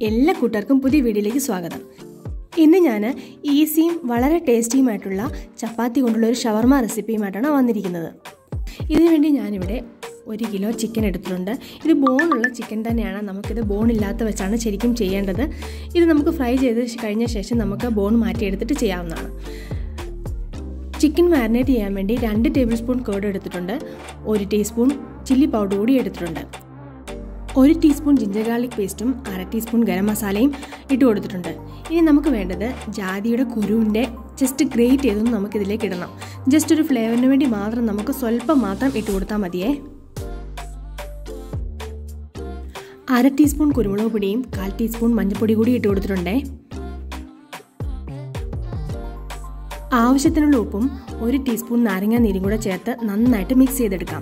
എല്ലാ കൂട്ടുകാർക്കും പുതിയ വീഡിയോയിലേക്ക് സ്വാഗതം ഇന്ന് ഞാൻ ഈസിയും വളരെ ടേസ്റ്റിയുമായിട്ടുള്ള ചപ്പാത്തി കൊണ്ടുള്ള ഒരു ഷവർമ റെസിപ്പിയുമായിട്ടാണ് വന്നിരിക്കുന്നത് ഇതിനുവേണ്ടി ഞാനിവിടെ ഒരു കിലോ ചിക്കൻ എടുത്തിട്ടുണ്ട് ഇത് ബോണുള്ള ചിക്കൻ തന്നെയാണ് നമുക്കിത് ബോൺ ഇല്ലാത്ത വെച്ചാണ് ശരിക്കും ചെയ്യേണ്ടത് ഇത് നമുക്ക് ഫ്രൈ ചെയ്ത് കഴിഞ്ഞ ശേഷം നമുക്ക് ബോൺ മാറ്റിയെടുത്തിട്ട് ചെയ്യാവുന്നതാണ് ചിക്കൻ മാരിനേറ്റ് ചെയ്യാൻ വേണ്ടി രണ്ട് ടേബിൾ സ്പൂൺ കേട് എടുത്തിട്ടുണ്ട് ഒരു ടീസ്പൂൺ ചില്ലി പൗഡർ കൂടി എടുത്തിട്ടുണ്ട് ഒരു ടീസ്പൂൺ ജിഞ്ചർ ഗാർലിക് പേസ്റ്റും അര ടീസ്പൂൺ ഗരം മസാലയും ഇട്ട് കൊടുത്തിട്ടുണ്ട് ഇനി നമുക്ക് വേണ്ടത് ജാതിയുടെ കുരുവിൻ്റെ ജസ്റ്റ് ഗ്രേറ്റ് ചെയ്തൊന്ന് നമുക്ക് ഇതിലേക്ക് ഇടണം ജസ്റ്റ് ഒരു ഫ്ലേവറിന് വേണ്ടി മാത്രം നമുക്ക് സ്വല്പം മാത്രം ഇട്ട് കൊടുത്താൽ മതിയേ അര ടീസ്പൂൺ കുരുമുളക് പൊടിയും കാൽ ടീസ്പൂൺ മഞ്ഞൾപ്പൊടി കൂടി ഇട്ട് കൊടുത്തിട്ടുണ്ടേ ആവശ്യത്തിനുള്ള ഉപ്പും ഒരു ടീസ്പൂൺ നാരങ്ങ നീരും കൂടെ ചേർത്ത് നന്നായിട്ട് മിക്സ് ചെയ്തെടുക്കാം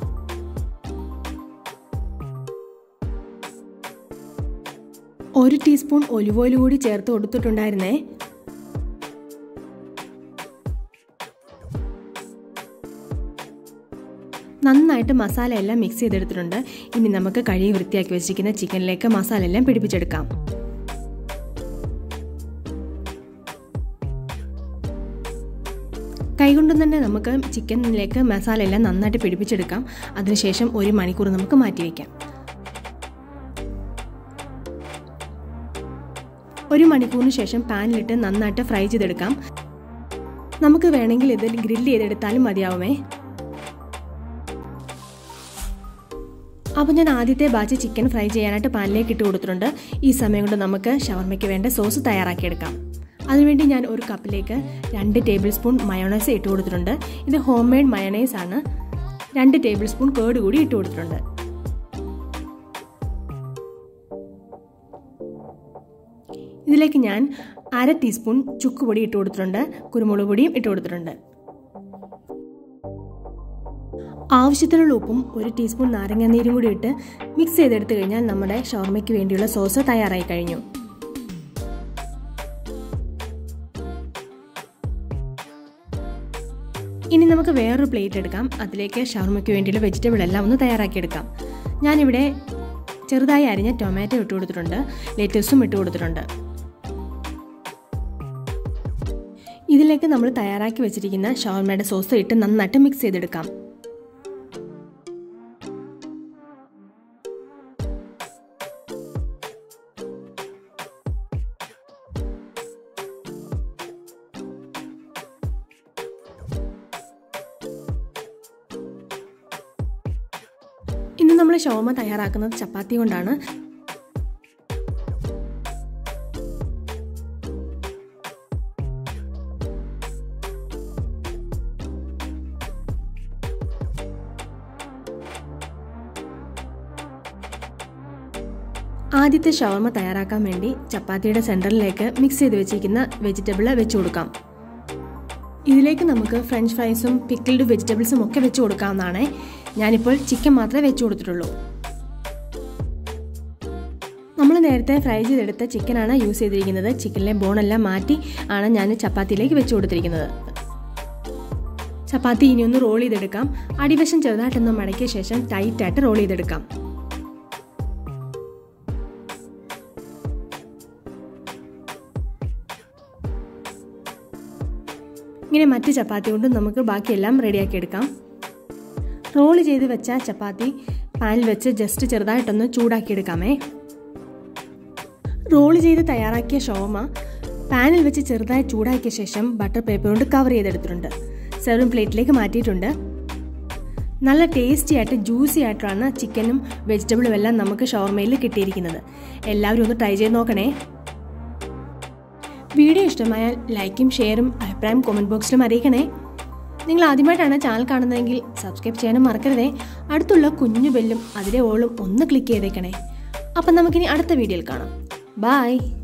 ഒരു ടീസ്പൂൺ ഒലിവ് ഓയിൽ കൂടി ചേർത്ത് കൊടുത്തിട്ടുണ്ടായിരുന്നേ നന്നായിട്ട് മസാല എല്ലാം മിക്സ് ചെയ്തെടുത്തിട്ടുണ്ട് ഇനി നമുക്ക് കഴുകി വൃത്തിയാക്കി വെച്ചിരിക്കുന്ന ചിക്കനിലേക്ക് മസാല എല്ലാം പിടിപ്പിച്ചെടുക്കാം കൈകൊണ്ടും തന്നെ നമുക്ക് ചിക്കനിലേക്ക് മസാല എല്ലാം നന്നായിട്ട് പിടിപ്പിച്ചെടുക്കാം അതിനുശേഷം ഒരു മണിക്കൂർ നമുക്ക് മാറ്റി വയ്ക്കാം ഒരു മണിക്കൂറിന് ശേഷം പാനിലിട്ട് നന്നായിട്ട് ഫ്രൈ ചെയ്തെടുക്കാം നമുക്ക് വേണമെങ്കിൽ ഇത് ഗ്രില്ല് ചെയ്തെടുത്താലും മതിയാവുമേ അപ്പോൾ ഞാൻ ആദ്യത്തെ ബാച്ച് ചിക്കൻ ഫ്രൈ ചെയ്യാനായിട്ട് പാനിലേക്ക് ഇട്ട് കൊടുത്തിട്ടുണ്ട് ഈ സമയം കൊണ്ട് നമുക്ക് ഷവർമ്മയ്ക്ക് വേണ്ട സോസ് തയ്യാറാക്കിയെടുക്കാം അതിനുവേണ്ടി ഞാൻ ഒരു കപ്പിലേക്ക് രണ്ട് ടേബിൾ സ്പൂൺ മയോണൈസ് ഇട്ട് കൊടുത്തിട്ടുണ്ട് ഇത് ഹോം മെയ്ഡ് മയോണൈസ് ആണ് രണ്ട് ടേബിൾ സ്പൂൺ കേട് കൂടി ഇട്ട് കൊടുത്തിട്ടുണ്ട് ഇതിലേക്ക് ഞാൻ അര ടീസ്പൂൺ ചുക്ക് പൊടി ഇട്ട് കൊടുത്തിട്ടുണ്ട് കുരുമുളക് പൊടിയും ഇട്ട് കൊടുത്തിട്ടുണ്ട് ആവശ്യത്തിനുള്ള ഉപ്പും ഒരു ടീസ്പൂൺ നാരങ്ങ നീരും കൂടി ഇട്ട് മിക്സ് ചെയ്തെടുത്തു കഴിഞ്ഞാൽ നമ്മുടെ ഷവർമയ്ക്ക് വേണ്ടിയുള്ള സോസ് തയ്യാറായി കഴിഞ്ഞു ഇനി നമുക്ക് വേറൊരു പ്ലേറ്റ് എടുക്കാം അതിലേക്ക് ഷവർമയ്ക്ക് വേണ്ടിയുള്ള വെജിറ്റബിൾ എല്ലാം ഒന്ന് തയ്യാറാക്കിയെടുക്കാം ഞാനിവിടെ ചെറുതായി അരിഞ്ഞ ടൊമാറ്റോ ഇട്ട് കൊടുത്തിട്ടുണ്ട് ലെറ്റസും ഇട്ട് കൊടുത്തിട്ടുണ്ട് ഇതിലേക്ക് നമ്മൾ തയ്യാറാക്കി വെച്ചിരിക്കുന്ന ഷവർമയുടെ സോസ് ഇട്ട് നന്നായിട്ട് മിക്സ് ചെയ്തെടുക്കാം ഇന്ന് നമ്മൾ ഷോമ തയ്യാറാക്കുന്നത് ചപ്പാത്തി കൊണ്ടാണ് ആദ്യത്തെ ഷവർമ തയ്യാറാക്കാൻ വേണ്ടി ചപ്പാത്തിയുടെ സെൻറ്ററിലേക്ക് മിക്സ് ചെയ്ത് വെച്ചിരിക്കുന്ന വെജിറ്റബിൾ വെച്ച് കൊടുക്കാം ഇതിലേക്ക് നമുക്ക് ഫ്രഞ്ച് ഫ്രൈസും പിക്കിൾഡ് വെജിറ്റബിൾസും ഒക്കെ വെച്ച് കൊടുക്കാവുന്നതാണ് ഞാനിപ്പോൾ ചിക്കൻ മാത്രമേ വെച്ച് കൊടുത്തിട്ടുള്ളൂ നമ്മൾ നേരത്തെ ഫ്രൈ ചെയ്തെടുത്ത ചിക്കനാണ് യൂസ് ചെയ്തിരിക്കുന്നത് ചിക്കനിലെ ബോണെല്ലാം മാറ്റി ആണ് ഞാൻ ചപ്പാത്തിയിലേക്ക് വെച്ച് കൊടുത്തിരിക്കുന്നത് ചപ്പാത്തി ഇനി ഒന്ന് റോൾ ചെയ്തെടുക്കാം അടിവശം ചെറുതായിട്ടൊന്ന് മടക്കിയ ശേഷം ടൈറ്റായിട്ട് റോൾ ചെയ്തെടുക്കാം ഇങ്ങനെ മറ്റ് ചപ്പാത്തി കൊണ്ട് നമുക്ക് ബാക്കിയെല്ലാം റെഡിയാക്കി എടുക്കാം റോൾ ചെയ്ത് വെച്ച ചപ്പാത്തി പാനിൽ വെച്ച് ജസ്റ്റ് ചെറുതായിട്ടൊന്ന് ചൂടാക്കി എടുക്കാമേ റോൾ ചെയ്ത് തയ്യാറാക്കിയ ഷോമ പാനിൽ വെച്ച് ചെറുതായി ചൂടാക്കിയ ശേഷം ബട്ടർ പേപ്പർ കൊണ്ട് കവർ ചെയ്തെടുത്തിട്ടുണ്ട് സെർവിങ് പ്ലേറ്റിലേക്ക് മാറ്റിയിട്ടുണ്ട് നല്ല ടേസ്റ്റി ആയിട്ട് ജ്യൂസി ആയിട്ടാണ് ചിക്കനും വെജിറ്റബിളും എല്ലാം നമുക്ക് ഷവർമയിൽ കിട്ടിയിരിക്കുന്നത് എല്ലാവരും ഒന്ന് ട്രൈ ചെയ്ത് നോക്കണേ വീഡിയോ ഇഷ്ടമായാൽ ലൈക്കും ഷെയറും അഭിപ്രായം കമൻറ്റ് ബോക്സിലും അറിയിക്കണേ നിങ്ങൾ ആദ്യമായിട്ടാണ് ചാനൽ കാണുന്നതെങ്കിൽ സബ്സ്ക്രൈബ് ചെയ്യാനും മറക്കരുതേ അടുത്തുള്ള കുഞ്ഞു ബെല്ലും അതിലെ ഓളും ഒന്ന് ക്ലിക്ക് ചെയ്തേക്കണേ അപ്പം നമുക്കിനി അടുത്ത വീഡിയോയിൽ കാണാം ബായ്